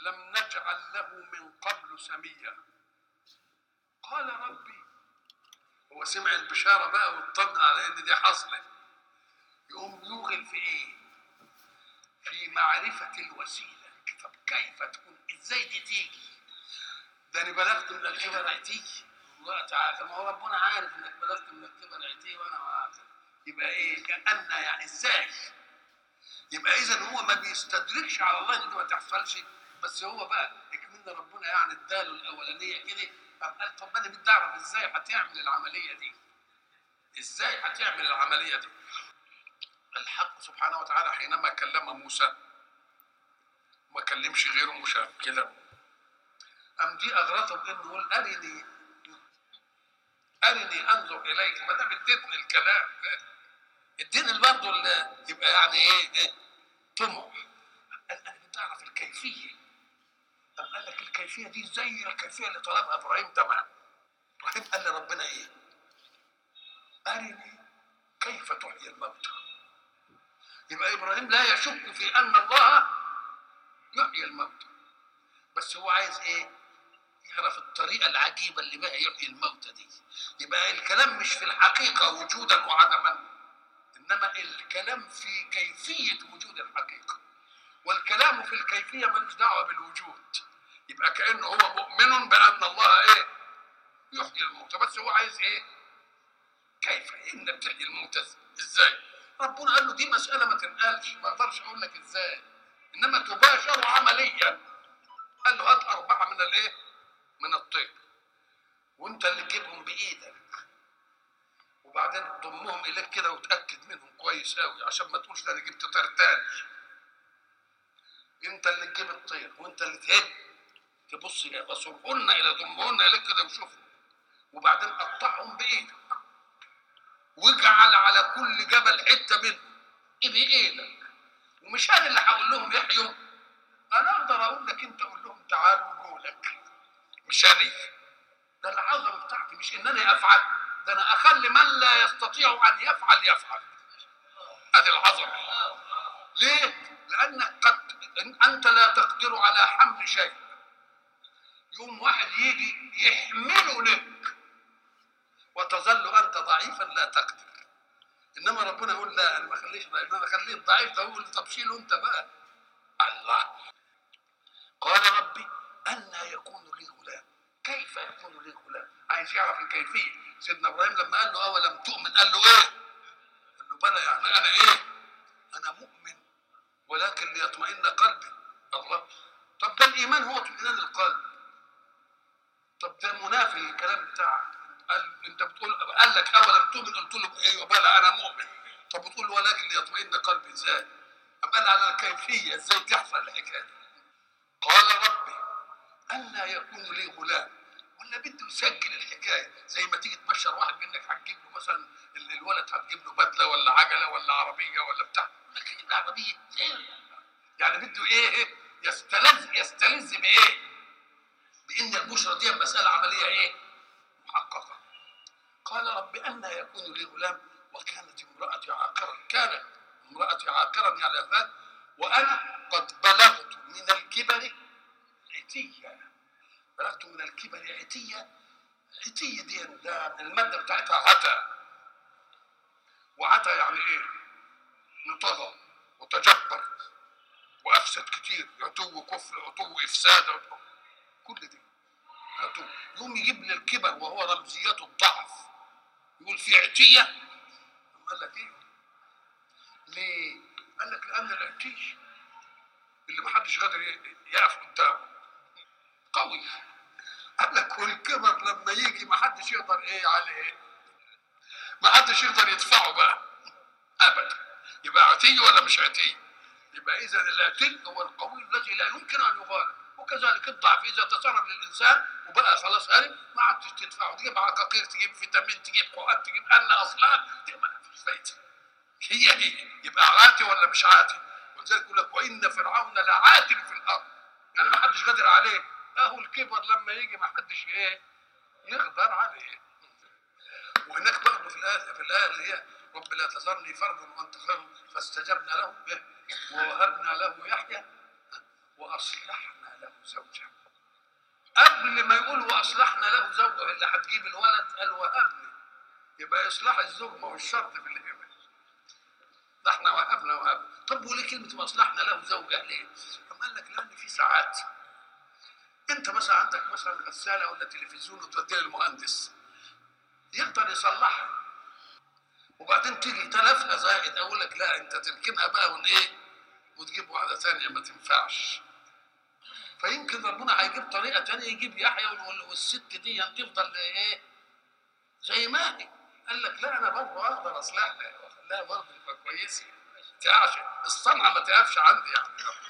لم نجعل له من قبل سميا قال ربي هو سمع البشاره بقى واطمن على ان دي حصلت يقوم يوغل في ايه في معرفه الوسيله طب كيف تكون ازاي دي تيجي ده انا بلغت من الكبر عتي الله تعالى ما هو ربنا عارف انك بلغت من الكبر عتي وانا ما عارف يبقى ايه كان يعني ازاي يبقى اذا هو ما بيستدركش على الله ان دي ما تحصلش بس هو بقى اكملنا ربنا يعني اداله الاولانيه كده قام قال طب انا بدي اعرف ازاي هتعمل العمليه دي ازاي هتعمل العمليه دي الحق سبحانه وتعالى حينما كلم موسى ما كلمش غيره مش كده قام دي اغرته بانه يقول ارني ارني انظر اليك ما دام اديتني الكلام اديني برضه اللي يبقى يعني ايه, إيه؟ طمع قال انا بدي اعرف الكيفيه قام قال لك الكيفيه دي زي الكيفيه اللي طلبها ابراهيم تمام ابراهيم قال لربنا ايه؟ ارني كيف تحيي الموتى يبقى ابراهيم لا يشك في ان الله يحيي الموتى بس هو عايز ايه؟ يعرف الطريقه العجيبه اللي بها يحيي الموتى دي يبقى الكلام مش في الحقيقه وجودا وعدما انما الكلام في كيفيه وجود الحقيقه والكلام في الكيفيه ملوش دعوه بالوجود يبقى كانه هو مؤمن بان الله ايه يحيي الموتى بس هو عايز ايه كيف ان بتحيي الموتى ازاي ربنا قال له دي مساله ما تنقالش ما اقدرش اقول لك ازاي انما تباشر عمليا قال له هات اربعه من الايه من الطير وانت اللي تجيبهم بايدك وبعدين ضمهم اليك كده وتاكد منهم كويس قوي عشان ما تقولش ده انا جبت طير تاني انت اللي تجيب الطير وانت اللي تهب تبص وصرهن الى ضمهن اليك كده وشوفهم وبعدين قطعهم بايدك واجعل على كل جبل حته منهم بايدك ومش انا اللي هقول لهم يحيوا انا اقدر اقول لك انت قول لهم تعالوا جولك مش انا ده العظمه بتاعتي مش انني افعل ده انا اخلي من لا يستطيع ان يفعل يفعل هذه العظمه ليه لانك قد انت لا تقدر على حمل شيء يوم واحد يجي يحمله لك وتظل انت ضعيفا لا تقدر انما ربنا يقول لا انا ما اخليش ضعيف انا اخليه ضعيف ده يقول طب شيله انت بقى الله قال ربي أن يكون لي غلام كيف يكون لي غلام عايز يعرف الكيفية سيدنا إبراهيم لما قال له أولم تؤمن قال له إيه قال له بلى يعني أنا إيه أنا مؤمن ولكن ليطمئن قلبي الله طب ده الإيمان هو اطمئنان القلب طب ده منافي للكلام بتاعك قال انت بتقول قال لك اولم تؤمن قلت له ايوه بلى انا مؤمن طب بتقول ولكن ليطمئن قلبي ازاي؟ أم قال على الكيفيه ازاي تحصل الحكايه دي؟ قال ربي ألا يكون لي غلام ولا بده يسجل الحكايه زي ما تيجي تبشر واحد بانك هتجيب له مثلا ال- الولد هتجيب له بدله ولا عجله ولا عربيه ولا بتاع يقول لك هجيب له عربيه إيه؟ يعني بده ايه يستلذ يستلذ بايه؟ بان البشرى دي مساله عمليه ايه؟ محققه قال رب أن يكون لي غلام وكانت امرأتي عاقرا كانت امرأتي عاقرا يعني ذات وأنا قد بلغت من الكبر عتية بلغت من الكبر عتية عتية دي ده المادة بتاعتها عتا وعتا يعني ايه؟ نطغى وتجبر وافسد كتير عتو كفر عتو افساد عتو كل دي عتو يقوم يجيب لي الكبر وهو رمزيته الضعف يقول في عتية قال لك ايه ليه قال لك لان العتي اللي محدش قادر ي- يقف قدامه قوي قال لك والكبر لما يجي محدش يقدر ايه عليه محدش يقدر يدفعه بقى ابدا يبقى عتي ولا مش عتي يبقى اذا العتي هو القوي الذي لا يمكن ان يغالب وكذلك الضعف اذا تسرب للانسان وبقى خلاص هارب ما عادش تدفعه تجيب عقاقير تجيب فيتامين تجيب حقن تجيب ان اصلان ما فيش فايده هي هي يبقى عاتي ولا مش عاتي ولذلك يقول لك وان فرعون لعاتي في الارض يعني ما حدش قادر عليه اهو الكبر لما يجي ما حدش ايه يقدر عليه وهناك برضه في الايه في الايه اللي هي رب لا تذرني فردا وانت خير فاستجبنا له إيه؟ ووهبنا له يحيى واصلحنا له واصلحنا له زوجه اللي هتجيب الولد قال وهبني يبقى اصلاح الزوج ما هو الشرط في الهبه ده احنا وهبنا وهبنا طب وليه كلمه واصلحنا له زوجه ليه؟ قام قال لك لان في ساعات انت مثلا عندك مثلا غساله ولا تلفزيون وتوديها للمهندس يقدر يصلحها وبعدين تيجي تلفها زائد اقول لك لا انت تركنها بقى ون ايه وتجيب واحده ثانيه ما تنفعش فيمكن ربنا هيجيب طريقه ثانيه يجيب يحيى وال- والست دي تفضل ايه زي ما هي قال لك لا انا برضه اقدر اصلحها واخليها برضه تبقى كويسه تعشق الصنعه ما تقفش عندي يعني